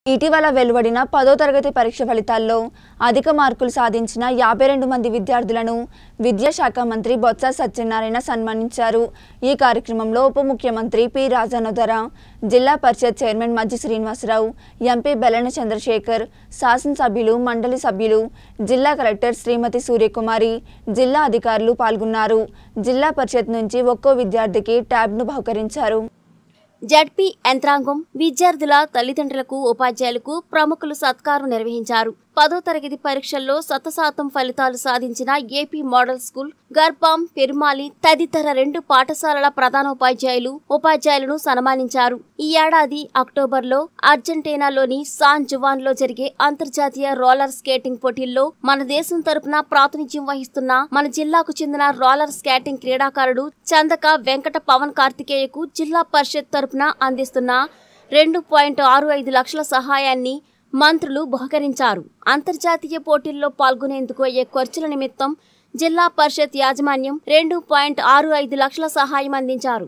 ఇటీవల వెలువడిన పదో తరగతి పరీక్ష ఫలితాల్లో అధిక మార్కులు సాధించిన యాభై రెండు మంది విద్యార్థులను విద్యాశాఖ మంత్రి బొత్స సత్యనారాయణ సన్మానించారు ఈ కార్యక్రమంలో ఉప ముఖ్యమంత్రి పి రాజానోదర జిల్లా పరిషత్ చైర్మన్ మజ్జి శ్రీనివాసరావు ఎంపీ బెల్లన చంద్రశేఖర్ శాసనసభ్యులు మండలి సభ్యులు జిల్లా కలెక్టర్ శ్రీమతి సూర్యకుమారి జిల్లా అధికారులు పాల్గొన్నారు జిల్లా పరిషత్ నుంచి ఒక్కో విద్యార్థికి ట్యాబ్ను బహుకరించారు జడ్పీ యంత్రాంగం విద్యార్థుల తల్లిదండ్రులకు ఉపాధ్యాయులకు ప్రముఖులు సత్కారం నిర్వహించారు పదో తరగతి పరీక్షల్లో శతశాతం ఫలితాలు సాధించిన AP model school Garbham Perumali తదితర రెండు పాఠశాలల ప్రధానోపాధ్యాయులు ఉపాధ్యాయులను సన్మానించారు ఈ ఏడాది అక్టోబర్లో అర్జెంటీనాలోని సాన్ జువాన్ లో జరిగే అంతర్జాతీయ రోలర్ స్కేటింగ్ పోటీల్లో మన దేశం తరపున ప్రాతినిధ్యం వహిస్తున్న మన జిల్లాకు చెందిన రోలర్ స్కేటింగ్ క్రీడాకారుడు చందక వెంకట పవన్ కార్తికేయకు జిల్లా పరిషత్ తరపున అందిస్తున్న రెండు పాయింట్ ఆరు ఐదు లక్షల సహాయాన్ని మంత్రులు బహుకరించారు అంతర్జాతీయ పోటీల్లో పాల్గొనేందుకు అయ్యే ఖర్చుల నిమిత్తం జిల్లా పరిషత్ యాజమాన్యం రెండు పాయింట్ ఆరు ఐదు లక్షల సహాయం అందించారు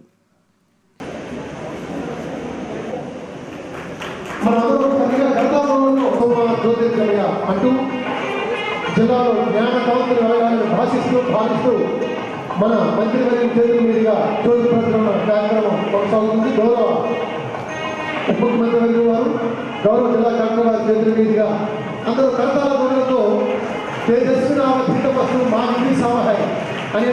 మనందరూ చక్కగా గర్భాభవనంలో సోమవారం జ్యోతిర్గంగా అంటూ జిల్లాలో జ్ఞాన కాంతులు వెలగాలని భాషిస్తూ భావిస్తూ మన మంత్రివర్గం చేతుల మీదుగా జ్యోతి ప్రచురణ కార్యక్రమం కొనసాగుతుంది గౌరవ ఉప ముఖ్యమంత్రి వర్గం వారు గౌరవ జిల్లా కలెక్టర్ వారి చేతుల మీదుగా అందరూ కరతాల ధ్వనులతో తేజస్విన అవధిత వస్తువు మా ఇంటి సహాయం అనే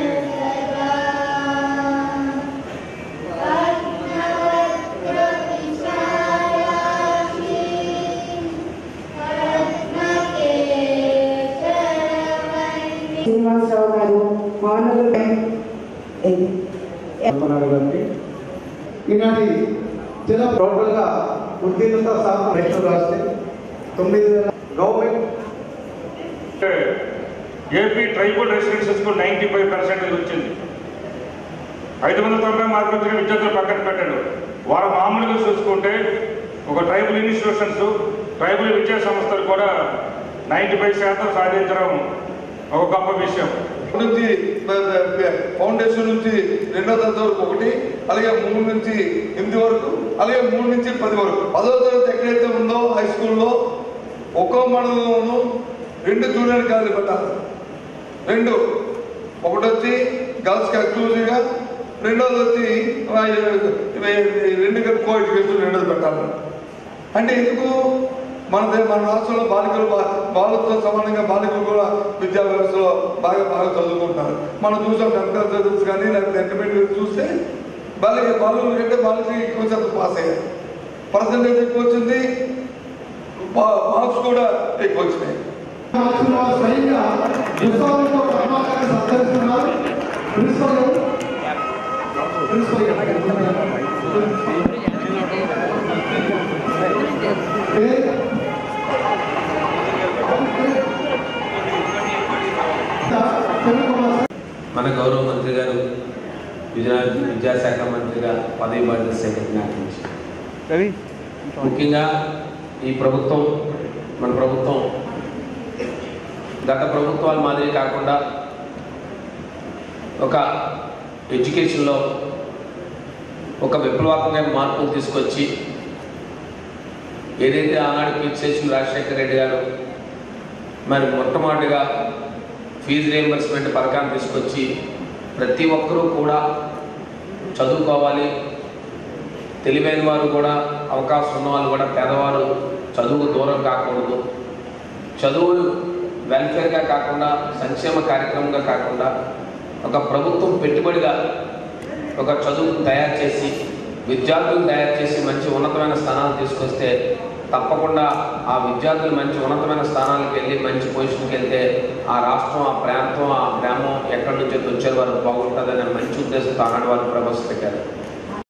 శ్రీనివాసరావు గారు మానవులు గారికి ఈనాటి జిల్లా టోటల్గా ఉత్తీర్ణత శాతం పరీక్షలు రాస్తే తొమ్మిది వేల government AP tribal residential school ninety five percentage వచ్చింది ఐదు వందల తొంభై మార్కులు వచ్చిన విద్యార్థులు పక్కన పెట్టండి వారు మామూలుగా చూసుకుంటే ఒక ట్రైబల్ ఇన్స్టిట్యూషన్స్ ట్రైబల్ విద్యా సంస్థలు కూడా నైంటీ ఫైవ్ శాతం సాధించడం ఒక గొప్ప విషయం నుంచి ఫౌండేషన్ నుంచి రెండో తరగతి వరకు ఒకటి అలాగే మూడు నుంచి ఎనిమిది వరకు అలాగే మూడు నుంచి పది వరకు పదో తరగతి ఎక్కడైతే ఉందో హై స్కూల్లో ఒక్కో మండలంలోనూ రెండు జూనియర్ కాలేజీ పెట్టాలి రెండు ఒకటి వచ్చి గర్ల్స్కి ఎక్స్క్లూజివ్గా రెండోది వచ్చి ఆ, ఇవి రెండు కలిపి కో ఎడ్యుకేషన్ రెండోది పెట్టాలి అంటే ఎందుకు మన దే- మన రాష్ట్రంలో బాలికలు బా- బాలతో సమానంగా బాలికలు కూడా విద్యా వ్యవస్థలో బాగా బాగా చదువుకుంటున్నారు మనం చూసాం టెన్త్ చదువుస్ కానీ లేకపోతే ఇంటర్మీడియట్ చూస్తే బాలిక బాలుల కంటే బాలిక ఎక్కువ శాతం పాస్ అయ్యారు పర్సంటేజ్ ఎక్కువ వచ్చింది మార్క్స్ కూడా ఎక్కువ వచ్చినాయి మార్చుల స్వయంగా ఉత్సవాలతో పద్మాకర్ని సత్కరిస్తున్నారు ప్రిన్సిపల్ గారు ప్రిన్సిపల్ గారు ఏ? తెలుగు భాష మన గౌరవ మంత్రి గారు విద్యా విద్యాశాఖ మంత్రిగా పదవి బాధ్యత స్వీకరించారు ముఖ్యంగా ఈ ప్రభుత్వం మన ప్రభుత్వం గత ప్రభుత్వాల మాదిరి కాకుండా ఒక ఎడ్యుకేషన్లో ఒక విప్లవాత్మకమైన మార్పులు తీసుకొచ్చి ఏదైతే ఆనాడు పిచ్చేసిన రాజశేఖర రెడ్డి గారు మరి మొట్టమొదటిగా ఫీజు రియంబర్స్మెంట్ పథకాన్ని తీసుకొచ్చి ప్రతి ఒక్కరూ కూడా చదువుకోవాలి తెలివైన వారు కూడా అవకాశం ఉన్న వాళ్ళు కూడా పేదవారు చదువుకు దూరం కాకూడదు చదువు వెల్ఫేర్గా కాకుండా సంక్షేమ కార్యక్రమంగా కాకుండా ఒక ప్రభుత్వం పెట్టుబడిగా ఒక చదువును తయారు చేసి విద్యార్థులను తయారు చేసి మంచి ఉన్నతమైన స్థానాలు తీసుకొస్తే తప్పకుండా ఆ విద్యార్థులు మంచి ఉన్నతమైన స్థానాలకు వెళ్ళి మంచి పొజిషన్కి వెళ్తే ఆ రాష్ట్రం ఆ ప్రాంతం ఆ గ్రామం ఎక్కడి నుంచి వచ్చే వారు బాగుంటుందనే మంచి ఉద్దేశంతో ఆనాడు వారు ప్రవేశపెట్టారు